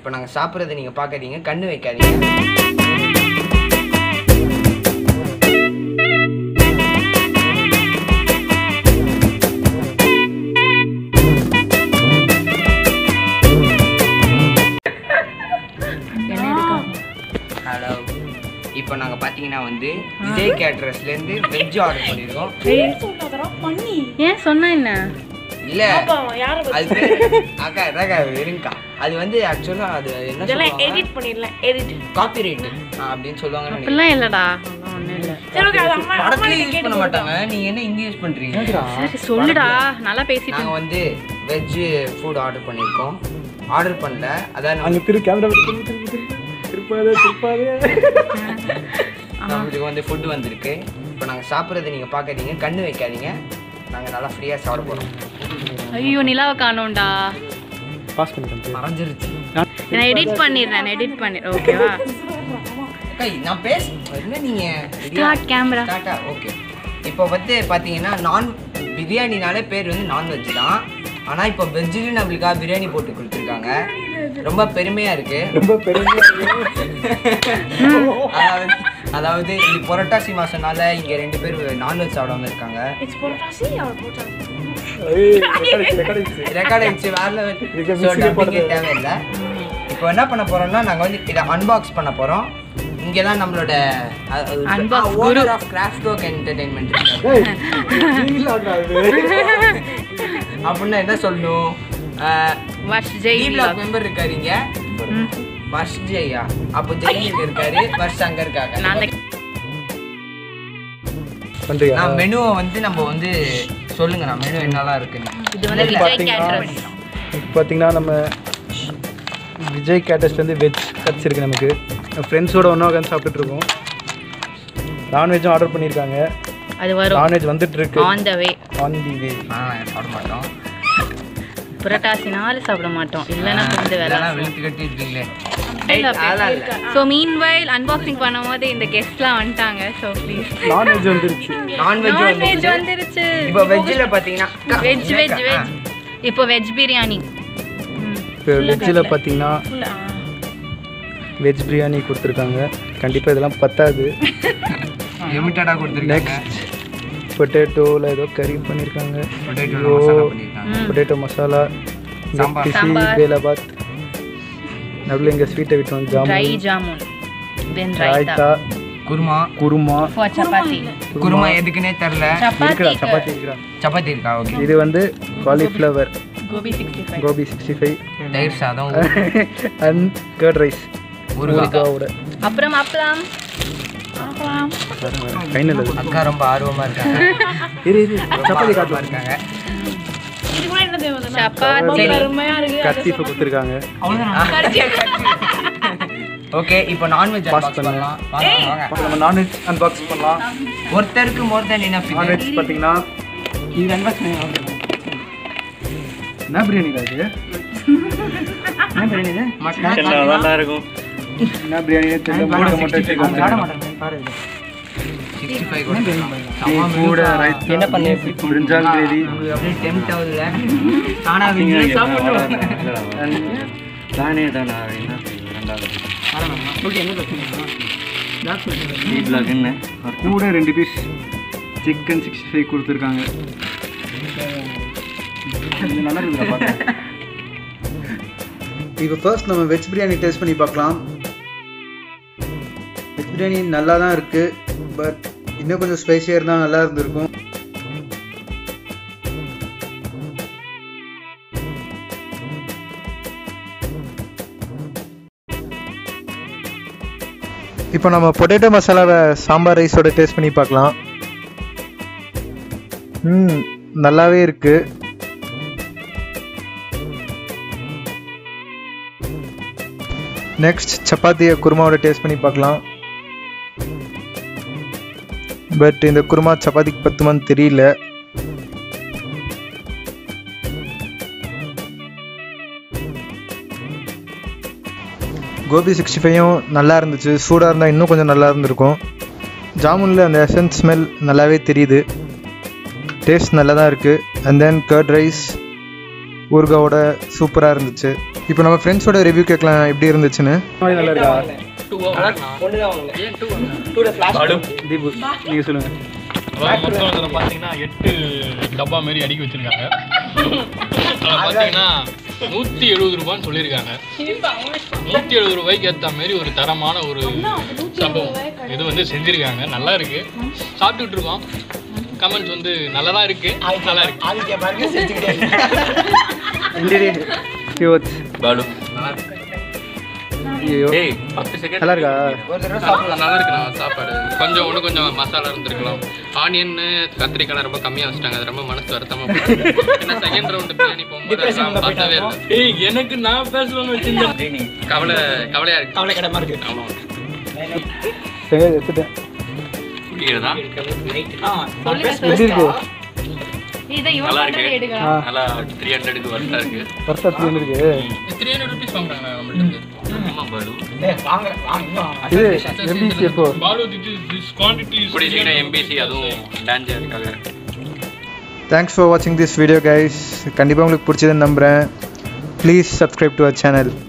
இப்போ நாங்கள் சாப்பிட்றதை நீங்கள் பார்க்காதீங்க கண்ணு வைக்காதீங்க ஹலோ இப்போ நாங்கள் பார்த்தீங்கன்னா வந்து விஜய் கேட்ரஸ்லேருந்து வெஜ் ஆர்டர் பண்ணியிருக்கோம் ஏன் சொன்னா என்ன இல்ல அது பேரு அக்கா அதாக்கா இருங்கக்கா அது வந்து ஆக்சுவலா அது என்ன சொல்லுவாங்க எடிட் பண்ணிடலாம் எடிட் காப்பி ரைட் அப்படின்னு சொல்லுவாங்கன்னு நினைக்கிறேன் அப்படிலாம் இல்லடா அதெல்லாம் ஒண்ணும் இல்ல சரி ஓகே அது அம்மா படத்துல யூஸ் பண்ண மாட்டாங்க நீங்க என்ன இங்க யூஸ் பண்றீங்க சரி சொல்லுடா நல்லா பேசிட்டு நாங்க வந்து வெஜ் ஃபுட் ஆர்டர் பண்ணியிருக்கோம் ஆர்டர் பண்ணல அதான் அங்க திரு கேமரா திருப்பாதே திருப்பாதே நம்மளுக்கு வந்து ஃபுட் வந்திருக்கு இப்போ நாங்க சாப்பிட்றதை நீங்க பார்க்காதீங்க கண்ணு வைக்காதீங்க நாங்க நல்லா ஃப்ரீயா சாப்பிட போறோம் ஐயோ நிலாவை காணோம்டா பாஸ் பண்ணிட்டேன் மறைஞ்சிருச்சு நான் எடிட் பண்ணிடுறேன் எடிட் பண்ணிடுறேன் ஓகேவா அக்கா நான் பேச என்ன நீங்க ஸ்டார்ட் கேமரா டாட்டா ஓகே இப்போ வந்து பார்த்தீங்கன்னா நான் பிரியாணினாலே பேர் வந்து நான்வெஜ் தான் ஆனால் இப்போ வெஜ்ஜிலும் நம்மளுக்காக பிரியாணி போட்டு கொடுத்துருக்காங்க ரொம்ப பெருமையாக இருக்கு ரொம்ப பெருமையா அதாவது அதாவது இது புரட்டாசி மாசம்னால இங்கே ரெண்டு பேர் நான்வெஜ் சாப்பிடாம இருக்காங்க இட்ஸ் பொட்டாசி அவர் போட்டாங்க ரெக்கார்ட் ரெக்கார்ட் ஆயிடுச்சு வேற இதுக்கு ஸோ mixing டப்பிங்கே தேவையில்லை இப்போ என்ன பண்ண போறோம்னா நாங்கள் வந்து இதை அன்பாக்ஸ் பண்ண போகிறோம் இங்கே தான் நம்மளோட Unbox owner of craft work entertainment அப்படின்னா என்ன சொல்லணும் வர்ஷ் ஜெய் டி பிளாக் மெம்பர் இருக்காரு இங்க வர்ஷ் ஜெயா அப்போ ஜெய் இங்க இருக்காரு வர்ஷ் அங்க இருக்காங்க நான் அந்த பண்றியா நான் மெனுவை வந்து நம்ம வந்து சொல்லுங்க நான் மெனு என்னலாம் இருக்குன்னு இது வந்து விஜய் பாத்தீங்கன்னா கேட்ரஸ் இப்போ பார்த்தீங்கன்னா நம்ம விஜய் கேட்டஸ்ட் வந்து வெஜ் கிடச்சிருக்கு நமக்கு ஃப்ரெண்ட்ஸோட ஒன்றா உட்காந்து சாப்பிட்டுட்டு இருக்கோம் நான்வெஜ்ஜும் ஆர்டர் பண்ணியிருக்காங்க அது வரும் நான்வெஜ் வந்துட்டு இருக்கு on the way on the வே ஆ சாப்பிட மாட்டோம் புரட்டாசினால சாப்பிட மாட்டோம் இல்லைன்னா புரிந்து வேலை இதெல்லாம் வெளுத்து கட்டி இருக்கீங்களே இல்ல, அதெல்லாம் இல்ல ஸோ மீன் வயல் அன்பாக்சிங் பண்ணும்போது இந்த கெஸ்ட்லாம் வந்துட்டாங்க ஸோ ப்ளீஸ் நான்வெஜ் வந்துருச்சு நான்வெஜ் நான்வெஜ் வந்துருச்சு இப்போ வெஜ்ஜில் பார்த்தீங்கன்னா வெஜ் வெஜ் வெஜ் இப்போ வெஜ் பிரியாணி இப்போ வெஜ்ஜில் பார்த்தீங்கன்னா வெஜ் பிரியாணி கொடுத்துருக்காங்க கண்டிப்பாக இதெல்லாம் பத்தாது லிமிட்டடாக கொடுத்துருக்காங்க பொட்டேட்டோவில் ஏதோ கறி பண்ணியிருக்காங்க பொட்டேட்டோ மசாலா பண்ணியிருக்காங்க பொட்டேட்டோ மசாலா சாம்பார். பிசி சாம்பார். பேலாபாத் நடுவில் இங்கே ஸ்வீட்டை விட்டோம் dry jamun jamun then raita raita kurma kurma for chapati kurma எதுக்குன்னே தெரில இருக்குடா சப்பாத்தி சப்பாத்தி இருக்கிறா சப்பாத்தி இருக்கா ஓகே இது வந்து cauliflower gobi sixty five gobi sixty five தயிர் சாதம் அண்ட் கர்ட் ரைஸ் ஊறுகாய் ஊறுகாவோட அப்புறம் அப்பளம் ஃபைனல் அது அக்கா ரொம்ப ஆர்வமா இருக்காங்க இரு இரு சப்பாத்தி காட்டுமா இருக்காங்க இது கூட என்ன தேவை சப்பாத்தி பெருமையா இருக்கு கத்திஃபை கொடுத்துருக்காங்க ஓகே இப்போ நான்வெஜ் Pass அன்பாக்ஸ் பண்ணலாம் வாங்க வாங்க இப்போ நம்ம நான்வெஜ் அன்பாக்ஸ் பண்ணலாம் ஒருத்தருக்கு மோர் தென் இனஃப் நான்வெஜ் பார்த்தீங்கன்னா இது அன்பாக்ஸ் பண்ணி என்ன பிரியாணி இது என்ன பிரியாணி இது என்ன பிரியாணி தெரியல மூட மட்டும் வச்சிருக்காங்க சிக்ஸ்டி ஃபைவ் கூட கூட ரைஸ் என்ன பண்ணி பிரிஞ்சால் கிரேவி அப்படியே டெம்ட் ஆகுதுல தானா வீட்டுல சாப்பிடுவோம் தானே தானா அப்படின்னா ரெண்டாவது என்ன கூட ரெண்டு பீஸ் சிக்கன் சிக்ஸ்டி ஃபைவ் கொடுத்துருக்காங்க இது நல்லா இருக்குதா பார்க்க இப்போ ஃபர்ஸ்ட் நம்ம வெஜ் பிரியாணி டேஸ்ட் பண்ணி பார்க்கலாம் வெஜ் பிரியாணி நல்லா தான் இருக்குது பட் இன்னும் கொஞ்சம் ஸ்பைசியாக இருந்தால் நல்லா இருந்திருக்கும் இப்போ நம்ம பொட்டேட்டோ மசாலாவை சாம்பார் ரைஸோட டேஸ்ட் பண்ணி பார்க்கலாம் ம் நல்லாவே இருக்கு நெக்ஸ்ட் சப்பாத்தியை குருமாவோட டேஸ்ட் பண்ணி பார்க்கலாம் பட் இந்த குருமா சப்பாத்திக்கு பத்துமான்னு தெரியல கோபி சிக்ஸ்டி ஃபைவும் நல்லா இருந்துச்சு சூடாக இருந்தால் இன்னும் கொஞ்சம் நல்லா இருந்திருக்கும் ஜாமுனில் அந்த எசன்ஸ் ஸ்மெல் நல்லாவே தெரியுது டேஸ்ட் நல்லா தான் இருக்குது அண்ட் தென் கர்ட் ரைஸ் ஊறுகாவோட சூப்பராக இருந்துச்சு இப்போ நம்ம ஃப்ரெண்ட்ஸோட ரிவ்யூ கேட்கலாம் எப்படி இருந்துச்சுன்னு நல்லா இருக்கா ஒண்ணுதான் வாங்கல தீபு நீங்கள் சொல்லுங்கள் அதாவது மொத்தம் இதில் பார்த்தீங்கன்னா எட்டு டப்பா மாரி அடுக்கி வச்சிருக்காங்க அதில் பார்த்தீங்கன்னா நூற்றி எழுபது ரூபான்னு சொல்லியிருக்காங்க நூற்றி எழுபது ரூபாய்க்கு ஏற்ற மாதிரி ஒரு தரமான ஒரு சம்பவம் இது வந்து செஞ்சுருக்காங்க நல்லா இருக்கு சாப்பிட்டுட்டு இருக்கோம் கமெண்ட்ஸ் வந்து நல்லதா இருக்கு நல்லா இருக்கு ஆதித்யா பாருங்க செஞ்சுக்கிட்டே சிவத் பாலு ஐயோ டேய் பத்து செகண்ட் நல்லா இருக்கா ஒரு தடவை சாப்பிடலாம் நல்லா இருக்குண்ணா சாப்பாடு கொஞ்சம் இன்னும் கொஞ்சம் மசாலா இருந்திருக்கலாம் ஆனியன் கத்திரிக்காய் ரொம்ப கம்மியா வச்சிட்டாங்க அது ரொம்ப மனசு வருத்தமா போச்சு. ஏன்னா செகண்ட் ரவுண்ட் பிரியாணி போகும்போது அதெல்லாம் பார்த்தவே இல்லை ஏய் எனக்கு நான் பேசணும்னு வச்சிருந்தேன் கவலை கவலையா இருக்கு கவலை கடமா இருக்கு ஆமா சரி எடுத்துட்டேன் புரியுறதா எப்படி இருக்கு இதை இவன் நல்லா பண்றது இருக்கு எடுக்க ஆ நல்லா த்ரீ ஹண்ட்ரடுக்கு ஒர்த்தா இருக்கு வருஷம் எப்படி இருக்கு த்ரீ ஹண்ட்ரட் ருபீஸ் வாங்குறாங்க நம்மள்ட்ட ஆமா பாலு டேய், வாங்குறேன் வாங்க இது எம்பிசி எப்போ பாலு திஸ் குவான்டிட்டி இப்படி சீக்கிரம் எம்பிசி அதுவும் டான்ஜருக்காக தேங்க்ஸ் ஃபார் வாட்சிங் திஸ் வீடியோ கைஸ் கண்டிப்பாக உங்களுக்கு பிடிச்சதுன்னு நம்புகிறேன் please subscribe to our channel